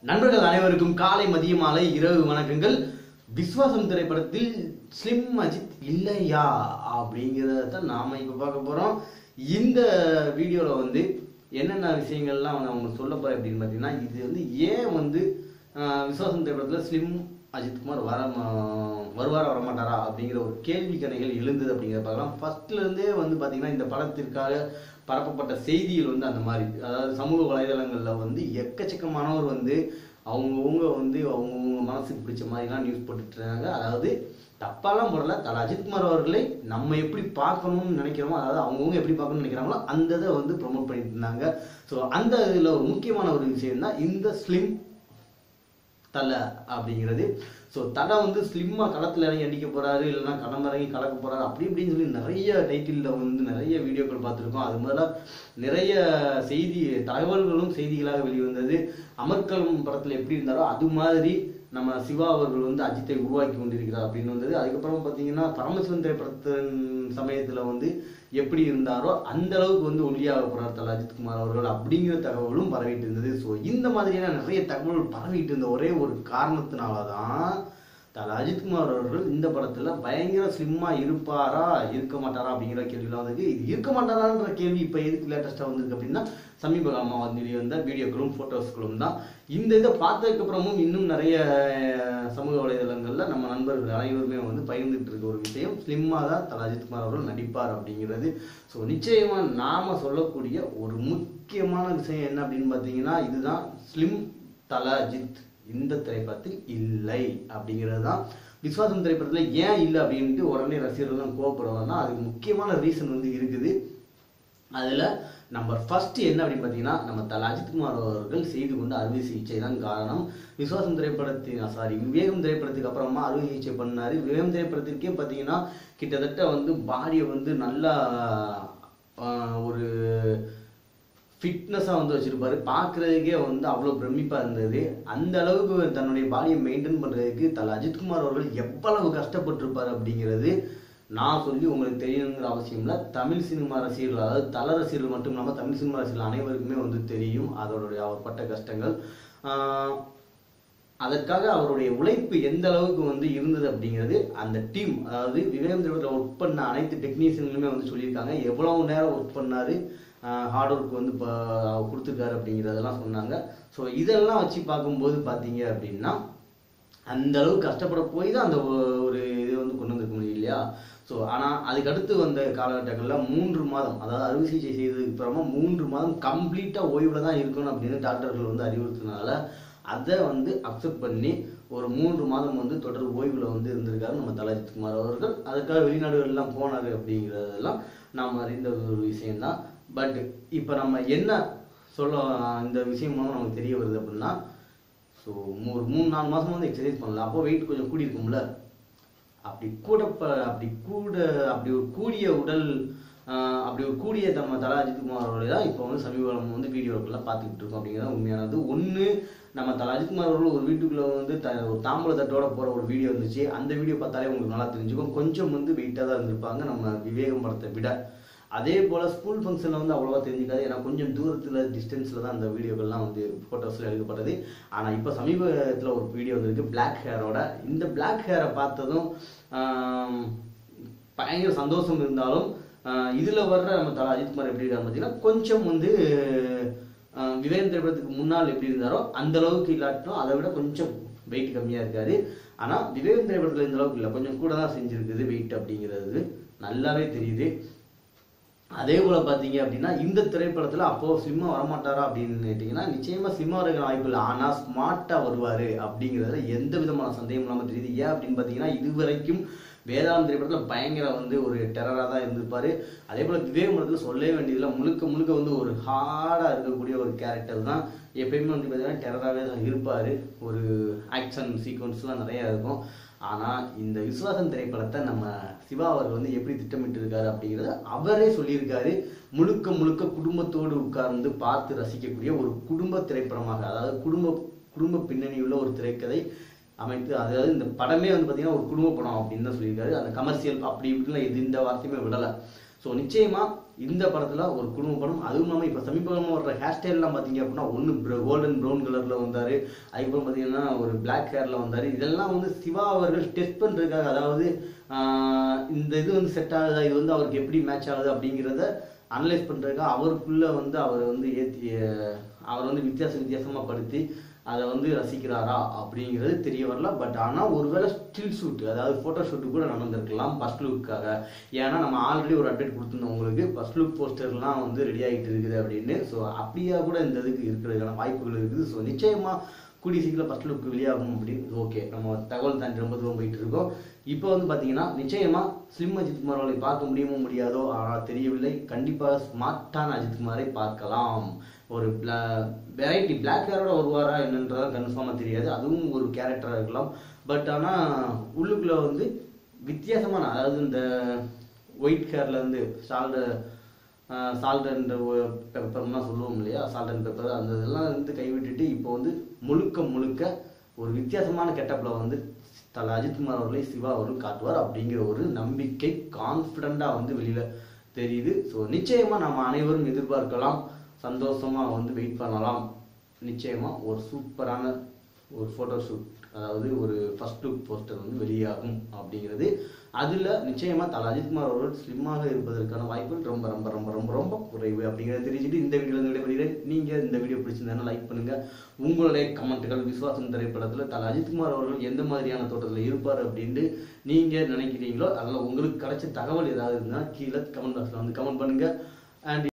நண்பர்கள் அனைவருக்கும் காலை மதிய மாலை இரவு வணக்கங்கள் விஸ்வாசம் திரைப்படத்தில் ஸ்லிம் அஜித் இல்லையா அப்படிங்கிறத தான் நாம இப்ப பார்க்க போறோம் இந்த வீடியோல வந்து என்னென்ன விஷயங்கள்லாம் நான் உங்களுக்கு சொல்ல போறேன் அப்படின்னு பார்த்தீங்கன்னா இது வந்து ஏன் வந்து ஆஹ், விஸ்வாசம் திரைப்படத்தில் ஸ்லிம் அஜித்குமார் வர மா- வருவாரா வரமாட்டாரா அப்படிங்கிற ஒரு கேள்வி கணைகள் எழுந்தது அப்படிங்கிறத பார்க்கலாம் ஃபர்ஸ்ட்ல இருந்தே வந்து பார்த்தீங்கன்னா இந்த படத்திற்காக பரப்பப்பட்ட செய்திகள் வந்து அந்த மாதிரி அதாவது சமூக வலைதளங்களில் வந்து எக்கச்சக்கமானவர் வந்து அவங்கவுங்க வந்து அவங்கவுங்க மனசுக்கு பிடிச்ச மாதிரிலாம் நியூஸ் போட்டுட்டு இருக்காங்க அதாவது தப்பாலாம் போடல தல அஜித்குமார் அவர்களை நம்ம எப்படி பார்க்கணும்னு நினைக்கிறோமோ அதாவது அவங்கவுங்க எப்படி பார்க்கணும்னு நினைக்கிறாங்களோ அந்த இதை வந்து ப்ரொமோட் பண்ணிட்டு இருந்தாங்க ஸோ அந்த இதில் ஒரு முக்கியமான ஒரு விஷயம் தான் இந்த ஸ்லிம் தலை அப்படிங்கிறது ஸோ தலை வந்து ஸ்லிம்மாக களத்தில் இறங்கி அடிக்க போறாரு இல்லைன்னா களம் இறங்கி கலக்க போறாரு அப்படி இப்படின்னு சொல்லி நிறைய டைட்டிலில் வந்து நிறைய வீடியோக்கள் பார்த்துருக்கோம் அது முதல்ல நிறைய செய்தி தகவல்களும் செய்திகளாக வெளிவந்தது அமர்கலம் படத்தில் எப்படி இருந்தாரோ அது மாதிரி நம்ம சிவா அவர்கள் வந்து அஜித்தை உருவாக்கி கொண்டிருக்கிறார் அப்படின்னு வந்தது அதுக்கப்புறம் பார்த்தீங்கன்னா பரமசிவன் திரைப்படத்தின் சமயத்தில் வந்து எப்படி இருந்தாரோ அந்த அளவுக்கு வந்து ஒல்லியாக போறார் தல அஜித்குமார் அவர்கள் அப்படிங்கிற தகவலும் பரவிட்டு இருந்தது ஸோ இந்த மாதிரியான நிறைய தகவல் பரவிட்டு இருந்த ஒரே ஒரு காரணத்தினால தான் தல அஜித்குமார் அவர்கள் இந்த படத்துல பயங்கர ஸ்லிம்மா இருப்பாரா இருக்க மாட்டாரா அப்படிங்கிற கேள்விலாம் வந்திருக்கு இது இருக்க மாட்டாரான்ற கேள்வி இப்போ எதுக்கு லேட்டஸ்ட்டாக வந்திருக்கு அப்படின்னா சமீப காலமாக வந்து வந்த வீடியோக்களும் ஃபோட்டோஸ்களும் தான் இந்த இதை பார்த்ததுக்கு அப்புறமும் இன்னும் நிறைய அஹ், சமூக வலைதளங்கள்ல நம்ம நண்பர்கள் அனைவருமே வந்து பகிர்ந்துட்டு இருக்க ஒரு விஷயம் ஸ்லிம்மாக தான் தல அஜித்குமார் அவர்கள் நடிப்பார் அப்படிங்கிறது ஸோ நிச்சயமா நாம சொல்லக்கூடிய ஒரு முக்கியமான விஷயம் என்ன அப்படின்னு பார்த்தீங்கன்னா இதுதான் ஸ்லிம் தல அஜித் இந்த திரைப்படத்தில் இல்லை அப்படிங்கிறது தான் விஸ்வாசம் திரைப்படத்தில் ஏன் இல்லை அப்படின்ட்டு உடனே ரசிகர்கள் கோவப்படுவாங்கன்னா அதுக்கு முக்கியமான ரீசன் வந்து இருக்குது அதில் நம்பர் ஃபர்ஸ்ட் என்ன அப்படின்னு பார்த்தீங்கன்னா நம்ம தல அஜித்குமார் அவர்கள் செய்து கொண்ட அறுவை சிகிச்சை தான் காரணம் விஸ்வாசம் திரைப்படத்தின் சாரி விவேகம் திரைப்படத்துக்கு அப்புறமா அறுவை சிகிச்சை பண்ணாரு விவேகம் திரைப்படத்திற்கே பார்த்தீங்கன்னா கிட்டத்தட்ட வந்து பாடியை வந்து நல்லா ஆஹ், ஒரு ஃபிட்னஸாக வந்து வச்சிருப்பாரு பார்க்குறதுக்கே வந்து அவ்வளோ பிரமிப்பாக இருந்தது அந்த அளவுக்கு தன்னுடைய பாடியை மெயின்டைன் பண்ணுறதுக்கு தல அஜித்குமார் அவர்கள் எவ்வளவு கஷ்டப்பட்டிருப்பார் அப்படிங்கிறது நான் சொல்லி உங்களுக்கு தெரியணுங்கிற அவசியம் இல்லை தமிழ் சினிமா ரசிகர்கள் அதாவது தல ரசிகர்கள் மட்டும் இல்லாமல் தமிழ் சினிமா ரசிகர்கள் அனைவருக்குமே வந்து தெரியும் அதோடைய அவர் பட்ட கஷ்டங்கள் ஆஹ் அதற்காக அவருடைய உழைப்பு எந்த அளவுக்கு வந்து இருந்தது அப்படிங்கிறது அந்த டீம் அதாவது விவேகேந்திரத்தில் ஒர்க் பண்ண அனைத்து டெக்னீஷியன்களுமே வந்து சொல்லியிருக்காங்க எவ்வளவு நேரம் ஒர்க் பண்ணாரு ஹார்ட் ஒர்க் வந்து இப்போ கொடுத்துருக்காரு அப்படிங்கிறதெல்லாம் சொன்னாங்க ஸோ இதெல்லாம் வச்சு பார்க்கும்போது பார்த்தீங்க அப்படின்னா அந்த அளவுக்கு கஷ்டப்பட போய் தான் அந்த ஒ- ஒரு இது வந்து கொண்டு வந்திருக்க முடியும் இல்லையா ஸோ ஆனால் அதுக்கு அடுத்து வந்த காலகட்டங்களில் மூன்று மாதம் அதாவது அறுவை சிகிச்சை செய்ததுக்கு அப்புறமா மூன்று மாதம் கம்ப்ளீட்டாக ஓய்வில் தான் இருக்கணும் அப்படின்னு டாக்டர்கள் வந்து அறிவுறுத்தினால அதை வந்து அக்செப்ட் பண்ணி ஒரு மூன்று மாதம் வந்து தொடர் ஓய்வில் வந்து இருந்திருக்காரு நம்ம தலஜித் குமார் அவர்கள் அதுக்காக வெளிநாடுகள்லாம் போனாரு அப்படிங்கிறதெல்லாம் நாம் அறிந்த ஒரு விஷயம்தான் பட் இப்போ நம்ம என்ன சொல்ல இந்த விஷயம் மூலம் நமக்கு தெரிய வருது அப்படின்னா ஸோ ஒரு மூணு நாலு மாசம் வந்து எக்ஸசைஸ் பண்ணல அப்போ வெயிட் கொஞ்சம் கூடி இருக்கும்ல அப்படி கூட ப- அப்படி கூட அப்படி ஒரு கூடிய உடல் ஆஹ், அப்படி ஒரு கூடிய நம்ம தல அஜித்குமார் அவர்களை தான் இப்போ வந்து சமீபம் வந்து வீடியோக்கெல்லாம் பார்த்துக்கிட்டு இருக்கோம் அப்படிங்கிறது உண்மையானது ஒன்று நம்ம தல அஜித்குமார் அவர்கள் ஒரு வீட்டுக்குள்ள வந்து த ஒரு தாம்பூல தட்டோட போற ஒரு வீடியோ இருந்துச்சு அந்த வீடியோ பார்த்தாலே உங்களுக்கு நல்லா தெரிஞ்சுக்கும் கொஞ்சம் வந்து வெயிட்டாக தான் இருந்திருப்பாங்க நம்ம விவேகம் படத்தை விட அதே போல் ஸ்கூல் ஃபங்க்ஷனில் வந்து அவ்வளோவா தெரிஞ்சுக்காது ஏன்னா கொஞ்சம் தூரத்தில் டிஸ்டன்ஸில் தான் அந்த வீடியோக்கள்லாம் வந்து ஃபோட்டோஸில் எடுக்கப்பட்டது ஆனால் இப்போ சமீபத்தில் ஒரு வீடியோ வந்திருக்கு Black ஹேரோட இந்த Black ஹேரை பார்த்ததும் ஆம், பயங்கர சந்தோஷம் இருந்தாலும் இதில் வர்ற நம்ம தலா அஜித்குமார் எப்படி இருக்காரு பார்த்தீங்கன்னா கொஞ்சம் வந்து ஆஹ், விவேகம் திரைப்படத்துக்கு முன்னால் எப்படி இருந்தாரோ அந்த அளவுக்கு இல்லாட்டிலும் அதை விட கொஞ்சம் வெயிட் கம்மியாக இருக்காரு ஆனால் விவேகம் திரைப்படத்தில் இந்த அளவுக்கு இல்லை கொஞ்சம் கூட தான் செஞ்சிருக்குது வெயிட் அப்படிங்கிறது நல்லாவே தெரியுது அதே போல பாத்தீங்க அப்படின்னா இந்த திரைப்படத்துல அப்போ சினிமா வரமாட்டாரா அப்படின்னு கேட்டீங்கன்னா நிச்சயமா சினிமா வர வாய்ப்பு இல்லை ஆனா ஸ்மார்ட்டா வருவாரு அப்படிங்கிறதுல எந்த விதமான சந்தேகம் இல்லாம தெரியுது ஏன் அப்படின்னு பாத்தீங்கன்னா இதுவரைக்கும் வேதாளம் திரைப்படத்துல பயங்கர வந்து ஒரு டெரரா தான் இருந்திருப்பாரு அதே போல விவேகம் படத்துல சொல்லவே வேண்டியதில்லை முழுக்க முழுக்க வந்து ஒரு ஹார்டா இருக்கக்கூடிய ஒரு கேரக்டர் தான் எப்பயுமே வந்து பார்த்தீங்கன்னா டெரராகவே தான் இருப்பாரு ஒரு ஆக்ஷன் சீக்வன்ஸ்லாம் நிறைய இருக்கும் ஆனா இந்த விஸ்வாசம் திரைப்படத்தை நம்ம சிவா அவர்கள் வந்து எப்படி திட்டமிட்டு இருக்காரு அப்படிங்கிறத அவரே சொல்லியிருக்காரு முழுக்க முழுக்க குடும்பத்தோடு உட்கார்ந்து பார்த்து ரசிக்கக்கூடிய ஒரு குடும்ப திரைப்படமாக அதாவது குடும்ப குடும்ப பின்னணியுள்ள ஒரு திரைக்கதை அமைத்து அதாவது இந்த படமே வந்து பார்த்தீங்கன்னா ஒரு குடும்ப படம் அப்படின்னு தான் சொல்லியிருக்காரு அந்த கமர்ஷியல் அப்படி இப்படிலாம் எது இந்த வார்த்தையுமே விடலை ஸோ நிச்சயமா இந்த படத்துல ஒரு குடும்ப படம் அதுவும் இல்லாமல் இப்போ சமீபமாக வர்ற ஹேர் ஸ்டைல்லாம் பார்த்தீங்க அப்படின்னா ஒன்று கோல்டன் ப்ரௌன் கலர்ல வந்தாரு அதுக்கப்புறம் பார்த்தீங்கன்னா ஒரு பிளாக் ஹேர்ல வந்தாரு இதெல்லாம் வந்து சிவா அவர்கள் டெஸ்ட் பண்றதுக்காக அதாவது ஆஹ் இந்த இது வந்து செட் ஆகுதா இது வந்து அவருக்கு எப்படி மேட்ச் ஆகுது அப்படிங்கிறத அனலைஸ் பண்றதுக்காக அவருக்குள்ள வந்து அவர் வந்து ஏத்தி அவர் வந்து வித்தியாச வித்தியாசமா படுத்தி அதை வந்து ரசிக்கிறாரா அப்படிங்கிறது தெரிய வரல பட் ஆனால் ஒருவேளை ஸ்டில் ஷூட் அதாவது ஃபோட்டோ ஷூட் கூட நடந்திருக்கலாம் ஃபர்ஸ்ட் லுக்காக ஏன்னா நம்ம ஆல்ரெடி ஒரு அப்டேட் கொடுத்துருந்தோம் உங்களுக்கு ஃபர்ஸ்ட் லுக் போஸ்டர்லாம் வந்து ரெடி ஆகிட்டு இருக்குது அப்படின்னு ஸோ அப்படியா கூட இந்த இதுக்கு இருக்கிறதுக்கான வாய்ப்புகள் இருக்குது ஸோ நிச்சயமா கூடிய சீக்கிரம் ஃபர்ஸ்ட் லுக் வெளியாகும் அப்படின்னு ஓகே நம்ம தகவல் தாண்டி ரொம்ப தூரம் போயிட்டு இருக்கோம் இப்போ வந்து பார்த்தீங்கன்னா நிச்சயமா ஸ்லிம் அஜித் குமார் அவர்களை பார்க்க முடியுமோ முடியாதோ ஆனால் தெரியவில்லை கண்டிப்பாக ஸ்மார்ட்டான அஜித் குமாரை பார்க்கலாம் ஒரு வெரைட்டி பிளாக் ஹேரோட வருவாரா என்னன்றதா கன்ஃபார்மாக தெரியாது அதுவும் ஒரு கேரக்டராக இருக்கலாம் பட் ஆனால் உள்ளுக்குள்ள வந்து வித்தியாசமான அதாவது இந்த ஒயிட் ஹேர்ல இருந்து சால்ட சால்ட் அண்ட் பெப்பர்லாம் சொல்லுவோம் இல்லையா சால்ட் அண்ட் பெப்பர் அந்த இதெல்லாம் வந்து கைவிட்டுட்டு இப்போ வந்து முழுக்க முழுக்க ஒரு வித்தியாசமான கெட்டப்பில் வந்து தல அஜித்குமார் அவர்களை சிவா அவர்கள் காட்டுவார் அப்படிங்கிற ஒரு நம்பிக்கை கான்ஃபிடெண்ட்டாக வந்து வெளியில் தெரியுது ஸோ நிச்சயமாக நம்ம அனைவரும் எதிர்பார்க்கலாம் சந்தோஷமாக வந்து வெயிட் பண்ணலாம் நிச்சயமாக ஒரு சூப்பரான ஒரு ஃபோட்டோ ஷூட் அதாவது ஒரு ஃபர்ஸ்ட் லுக் போஸ்டர் வந்து வெளியாகும் அப்படிங்கிறது அதில் நிச்சயமாக தல அஜித்குமார் அவர்கள் ஸ்லிம்மாக இருப்பதற்கான வாய்ப்புகள் ரொம்ப ரொம்ப ரொம்ப ரொம்ப ரொம்ப குறைவு அப்படிங்கிறத தெரிஞ்சுட்டு இந்த வீடியோவில் விடைபெறுகிறேன் நீங்கள் இந்த வீடியோ பிடிச்சிருந்தா லைக் பண்ணுங்கள் உங்களுடைய கமெண்ட்டுகள் விஸ்வாசம் திரைப்படத்தில் தல அஜித்குமார் அவர்கள் எந்த மாதிரியான தோட்டத்தில் இருப்பார் அப்படின்ட்டு நீங்கள் நினைக்கிறீங்களோ அதில் உங்களுக்கு கிடைச்ச தகவல் ஏதாவது இருந்தால் கீழே கமெண்ட் பாக்ஸில் வந்து கமெண்ட் பண்ணுங்கள் அண்ட்